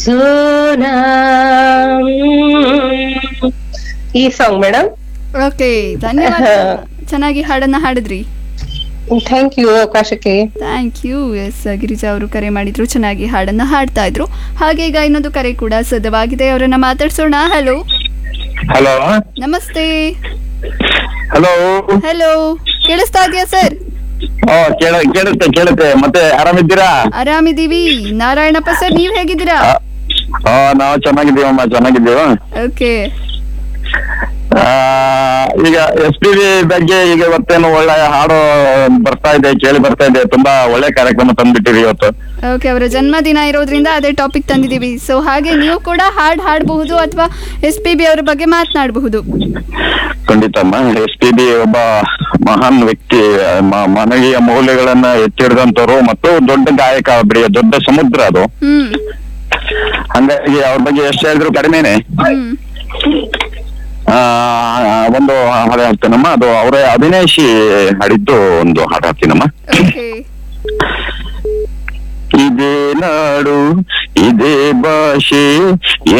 ಸೋನಾ ಈ song madam okay ಧನ್ಯವಾದ ಚೆನ್ನಾಗಿ ಹಾಡನ್ನ ಹಾಡಿದ್ರಿ ಥ್ಯಾಂಕ್ ಯು ಅವಕಾಶಕ್ಕೆ ಥ್ಯಾಂಕ್ ಯು ಎಸ್ ಗಿರಿಜಾ ಅವರು ಕರೆ ಮಾಡಿದ್ರು ಚೆನ್ನಾಗಿ ಹಾಡನ್ನ ಹಾಡ್ತಾ ಇದ್ರು ಹಾಗೆ ಈಗ ಇನ್ನೊಂದು ಕರೆ ಕೂಡ ಸಿದ್ಧವಾಗಿದೆ ಅವರನ್ನ ಮಾತಾಡ್ಸೋಣ ಹಲೋ ಹಲೋ ನಮಸ್ತೆ ಹಲೋ ಹಲೋ ಕೇಳಿಸ್ತಾ ಇದೆಯಾ ಸರ್ ಓ ಕೇಳ ಕೇಳುತ್ತೆ ಕೇಳುತ್ತೆ ಮತ್ತೆ ಆರಾಮಿದ್ದೀರಾ ಆರಾಮಿದೀವಿ ನಾರಾಯಣಪ್ಪ ಸರ್ ನೀವ್ ಹೇಗಿದ್ದೀರಾ ಆ, ನಾವು ಚೆನ್ನಾಗಿದ್ದೀವಮ್ಮ ಚೆನ್ನಾಗಿದ್ದೀವ ಓಕೆ ಆ, ಈಗ ಎಸ್ ಪಿ ಬಿ ಬಗ್ಗೆ ಈಗ ಇವತ್ತೇನು ಒಳ್ಳೆ ಹಾಡು ಬರ್ತಾ ಇದೆ ಕೇಳಿ ಬರ್ತಾ ಇದೆ ತುಂಬಾ ಒಳ್ಳೆ ಕಾರ್ಯಕ್ರಮ ತಂದ್ಬಿಟ್ಟಿರಿ ಇವತ್ತು ಓಕೆ ಅವರ ಜನ್ಮದಿನ ಇರೋದ್ರಿಂದ ಅದೇ ಟಾಪಿಕ್ ತಂದಿದ್ದೀವಿ ಸೊ ಹಾಗೆ ನೀವು ಕೂಡ ಹಾಡ್ ಹಾಡಬಹುದು ಅಥವಾ ಎಸ್ ಪಿ ಬಿ ಅವರ ಬಗ್ಗೆ ಮಾತನಾಡಬಹುದು ಖಂಡಿತಮ್ಮ ಎಸ್ ಪಿ ಬಿ ಒಬ್ಬ ಮಹಾನ್ ವ್ಯಕ್ತಿ ಮ- ಮಾನವೀಯ ಮೌಲ್ಯಗಳನ್ನ ಎತ್ತಿಡಿದಂತವ್ರು ಮತ್ತು ದೊಡ್ಡ ಗಾಯಕ ಬಿಡಿ ದೊಡ್ಡ ಸಮುದ್ರ ಅದು ಹ್ಮ್ ಹಂಗಾಗಿ ಅವ್ರ ಬಗ್ಗೆ ಎಷ್ಟು ಹೇಳಿದ್ರು ಕಡಿಮೆನೆ ಹ್ಮ್ ಆ, ಒಂದು ಹಾಡು ಹಾಡ್ತೀನಮ್ಮ ಅದು ಅವರೇ ಅಭಿನಯಿಸಿ ಹಾಡಿದ್ದು ಒಂದು ಹಾಡು ಹಾಡ್ತೀನಮ್ಮ ಓಕೆ ಇದೇ ನಾಡು ಇದೇ ಭಾಷೆ